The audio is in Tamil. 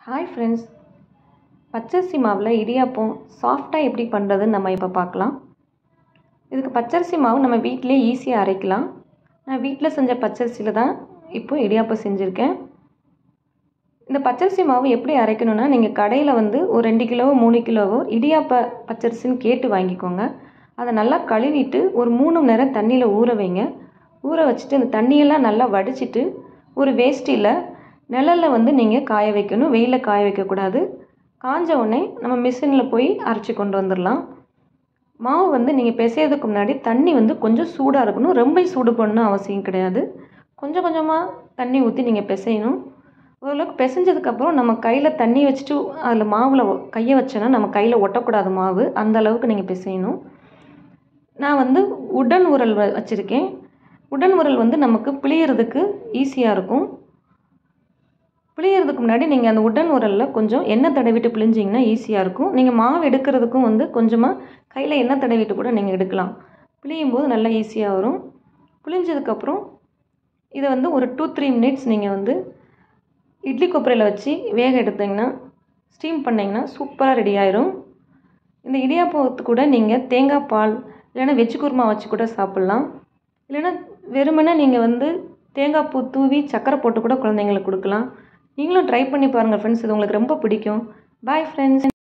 ஹாய் ஃப்ரெண்ட்ஸ் பச்சரிசி மாவில் இடியாப்பம் சாஃப்டாக எப்படி பண்ணுறதுன்னு நம்ம இப்போ பார்க்கலாம் இதுக்கு பச்சரிசி மாவு நம்ம வீட்டிலே ஈஸியாக அரைக்கலாம் நான் வீட்டில் செஞ்ச பச்சரிசியில் தான் இப்போ இடியாப்பம் செஞ்சுருக்கேன் இந்த பச்சரிசி மாவு எப்படி அரைக்கணும்னா நீங்கள் கடையில் வந்து ஒரு ரெண்டு கிலோவோ மூணு கிலோவோ இடியாப்ப பச்சரிசின்னு கேட்டு வாங்கிக்கோங்க அதை நல்லா கழுவிட்டு ஒரு மூணு மணி நேரம் தண்ணியில் ஊற வைங்க ஊற வச்சுட்டு அந்த தண்ணியெல்லாம் நல்லா வடிச்சிட்டு ஒரு வேஷ்டியில் நிழலில் வந்து நீங்கள் காய வைக்கணும் வெயிலில் காய வைக்கக்கூடாது காஞ்ச உடனே நம்ம மிஷினில் போய் அரைச்சி கொண்டு வந்துடலாம் மாவு வந்து நீங்கள் பிசையறதுக்கு முன்னாடி தண்ணி வந்து கொஞ்சம் சூடாக இருக்கணும் ரொம்ப சூடு பண்ணணும் அவசியம் கிடையாது கொஞ்சம் கொஞ்சமாக தண்ணி ஊற்றி நீங்கள் பிசையணும் ஓரளவுக்கு பிசைஞ்சதுக்கப்புறம் நம்ம கையில் தண்ணி வச்சுட்டு அதில் மாவில் கையை வச்சோன்னா நம்ம கையில் ஒட்டக்கூடாது மாவு அந்த அளவுக்கு நீங்கள் பிசையணும் நான் வந்து உடன் உரல் வ வச்சுருக்கேன் உடன் உரல் வந்து நமக்கு பிழியறதுக்கு ஈஸியாக இருக்கும் பிழியறதுக்கு முன்னாடி நீங்கள் அந்த உடன் உரலில் கொஞ்சம் எண்ணெய் தடவிட்டு பிழிஞ்சிங்கன்னா ஈஸியாக இருக்கும் நீங்கள் மாவு எடுக்கிறதுக்கும் வந்து கொஞ்சமாக கையில் எண்ணெய் தடவிட்டு கூட நீங்கள் எடுக்கலாம் பிழியும் போது நல்லா ஈஸியாக வரும் பிழிஞ்சதுக்கப்புறம் இதை வந்து ஒரு டூ த்ரீ மினிட்ஸ் நீங்கள் வந்து இட்லி கொப்பரையில் வச்சு வேக எடுத்திங்கன்னா ஸ்டீம் பண்ணிங்கன்னா சூப்பராக ரெடி ஆயிரும் இந்த இடியாப்பத்து கூட நீங்கள் தேங்காய் பால் இல்லைன்னா வெஜ்ஜு குருமா வச்சு கூட சாப்பிட்லாம் இல்லைன்னா வெறுமனே நீங்கள் வந்து தேங்காய் பூ தூவி சக்கரை போட்டு கூட குழந்தைங்களுக்கு கொடுக்கலாம் நீங்களும் ட்ரை பண்ணி பாருங்கள் ஃப்ரெண்ட்ஸ் இது உங்களுக்கு ரொம்ப பிடிக்கும் பாய் ஃப்ரெண்ட்ஸ்